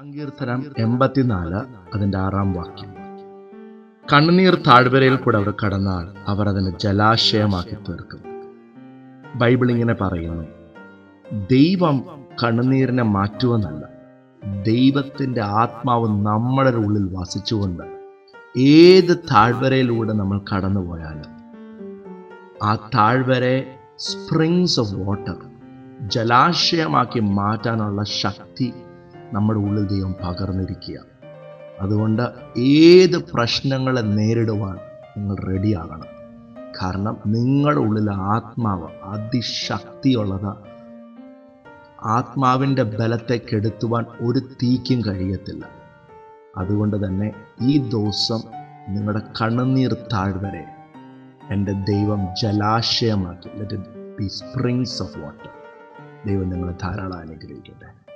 സങ്കീർത്തനം എൺപത്തിനാല് അതിൻ്റെ ആറാം വാക്യം കണ്ണുനീർ താഴ്വരയിൽ കൂടെ അവർ കടന്നാൽ അവർ അതിനെ ജലാശയമാക്കി തീർക്കും ബൈബിൾ ഇങ്ങനെ പറയുന്നു ദൈവം കണ്ണുനീരിനെ മാറ്റുമെന്നല്ല ദൈവത്തിൻ്റെ ആത്മാവ് നമ്മുടെ ഉള്ളിൽ വസിച്ചുകൊണ്ട് ഏത് താഴ്വരയിലൂടെ നമ്മൾ കടന്നുപോയാലും ആ താഴ്വരയെ സ്പ്രിങ്സ് ഓഫ് വാട്ടർ ജലാശയമാക്കി മാറ്റാനുള്ള ശക്തി നമ്മുടെ ഉള്ളിൽ ദൈവം പകർന്നിരിക്കുക അതുകൊണ്ട് ഏത് പ്രശ്നങ്ങളെ നേരിടുവാൻ നിങ്ങൾ റെഡിയാകണം കാരണം നിങ്ങളുടെ ഉള്ളിൽ ആത്മാവ് അതിശക്തിയുള്ളത് ആത്മാവിൻ്റെ ബലത്തെ കെടുത്തുവാൻ ഒരു തീക്കും കഴിയത്തില്ല അതുകൊണ്ട് തന്നെ ഈ ദിവസം നിങ്ങളുടെ കണ്ണുനീർ താഴ്വരെ എൻ്റെ ദൈവം ജലാശയമാക്കി let it be springs of water ദൈവം നിങ്ങളെ ധാരാളം അനുഗ്രഹിക്കട്ടെ